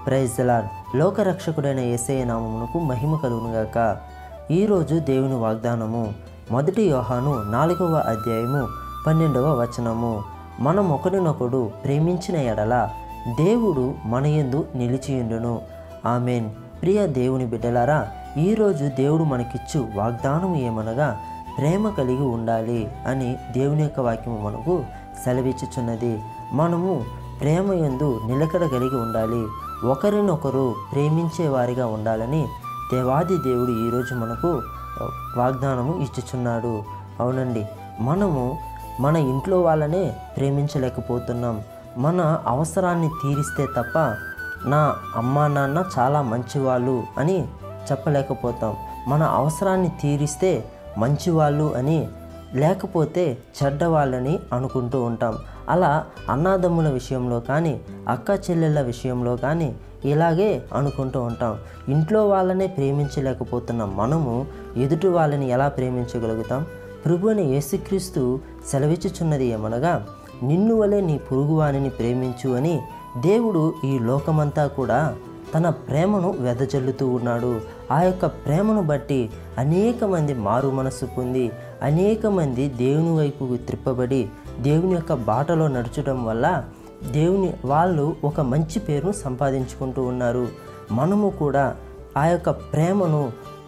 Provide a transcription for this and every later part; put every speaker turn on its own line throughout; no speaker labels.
praise lord లోకరక్షకుడైన యేసయ్య నామమునకు మహిమ కలుగునుగాక ఈరోజు దేవుని వాగ్దానము మొదటి యోహాను నాలుగవ అధ్యాయము పన్నెండవ వచనము మనం ఒకరినొకడు ప్రేమించిన ఎడల దేవుడు మన యందు నిలిచియుండును ఆమెన్ ప్రియ దేవుని బిడ్డలారా ఈరోజు దేవుడు మనకిచ్చు వాగ్దానం ఏమనగా ప్రేమ కలిగి ఉండాలి అని దేవుని యొక్క వాక్యము మనకు సెలవిచ్చుచున్నది మనము ప్రేమ యందు నిలకడ కలిగి ఉండాలి ఒకరినొకరు ప్రేమించే వారిగా ఉండాలని దేవాది దేవుడు ఈరోజు మనకు వాగ్దానము ఇచ్చుచున్నాడు అవునండి మనము మన ఇంట్లో వాళ్ళనే ప్రేమించలేకపోతున్నాం మన అవసరాన్ని తీరిస్తే తప్ప నా అమ్మా నాన్న చాలా మంచివాళ్ళు అని చెప్పలేకపోతాం మన అవసరాన్ని తీరిస్తే మంచివాళ్ళు అని లేకపోతే చెడ్డవాళ్ళని అనుకుంటూ ఉంటాం అలా అన్నాదమ్ముల విషయంలో కానీ అక్క చెల్లెళ్ళ విషయంలో కానీ ఇలాగే అనుకుంటూ ఉంటాం ఇంట్లో వాళ్ళనే ప్రేమించలేకపోతున్న మనము ఎదుటి వాళ్ళని ఎలా ప్రేమించగలుగుతాం ప్రభు అని యేసుక్రీస్తు సెలవిచ్చుచున్నది ఏమనగా నిన్ను వలె నీ పొరుగువానిని ప్రేమించు అని దేవుడు ఈ లోకమంతా కూడా తన ప్రేమను వెదజల్లుతూ ఉన్నాడు ఆ యొక్క ప్రేమను బట్టి అనేక మంది మారు మనస్సు పొంది అనేక మంది దేవుని వైపుకు త్రిప్పబడి దేవుని యొక్క బాటలో నడచడం వల్ల దేవుని వాళ్ళు ఒక మంచి పేరును సంపాదించుకుంటూ ఉన్నారు మనము కూడా ఆ యొక్క ప్రేమను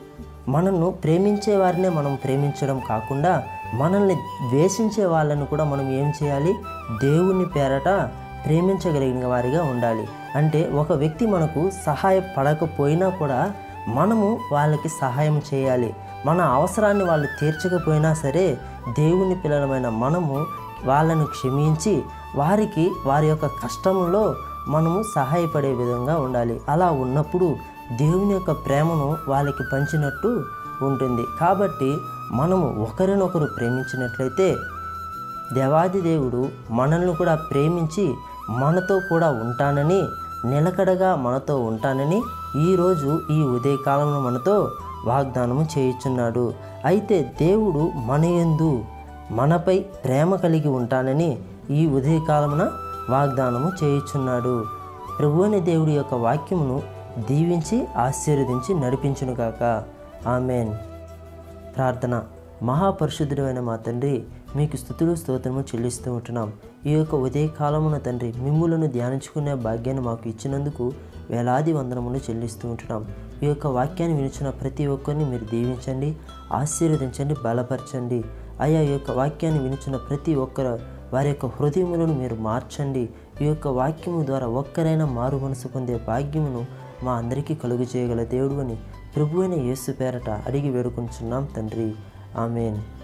మనల్ని ప్రేమించే వారినే మనం ప్రేమించడం కాకుండా మనల్ని ద్వేషించే వాళ్ళను కూడా మనం ఏం చేయాలి దేవుని పేరట ప్రేమించగలిగిన వారిగా ఉండాలి అంటే ఒక వ్యక్తి మనకు సహాయపడకపోయినా కూడా మనము వాళ్ళకి సహాయం చేయాలి మన అవసరాన్ని వాళ్ళు తీర్చకపోయినా సరే దేవుని పిల్లలమైన మనము వాళ్ళను క్షమించి వారికి వారి యొక్క కష్టంలో మనము సహాయపడే విధంగా ఉండాలి అలా ఉన్నప్పుడు దేవుని యొక్క ప్రేమను వాళ్ళకి పంచినట్టు ఉంటుంది కాబట్టి మనము ఒకరినొకరు ప్రేమించినట్లయితే దేవాది దేవుడు మనల్ని కూడా ప్రేమించి మనతో కూడా ఉంటానని నిలకడగా మనతో ఉంటానని ఈరోజు ఈ ఉదయకాలంలో మనతో వాగ్దానము చేయుచున్నాడు అయితే దేవుడు మన యందు మనపై ప్రేమ కలిగి ఉంటానని ఈ ఉదయకాలమున వాగ్దానము చేయుచున్నాడు ప్రభు అనే దేవుడి యొక్క వాక్యమును దీవించి ఆశీర్వదించి నడిపించునుగాక ఆమెన్ ప్రార్థన మహాపరిశుద్ధుడైన మా తండ్రి మీకు స్థుతులు స్తోత్రము చెల్లిస్తూ ఉంటున్నాం ఈ యొక్క ఉదయకాలమున తండ్రి మిమ్ములను ధ్యానించుకునే భాగ్యాన్ని మాకు ఇచ్చినందుకు వేలాది వందనములు చెల్లిస్తూ ఉంటున్నాం ఈ యొక్క వాక్యాన్ని వినిచిన ప్రతి ఒక్కరిని మీరు దీవించండి ఆశీర్వదించండి బలపరచండి అయా ఈ యొక్క వాక్యాన్ని వినిచిన ప్రతి ఒక్కరు వారి యొక్క హృదయములను మీరు మార్చండి ఈ యొక్క వాక్యము ద్వారా ఒక్కరైనా మారు మనసు పొందే భాగ్యమును మా అందరికీ కలుగు చేయగల దేవుడు అని ప్రభు అయిన యేసు పేరట అడిగి వేడుకుంటున్నాం తండ్రి ఆమెన్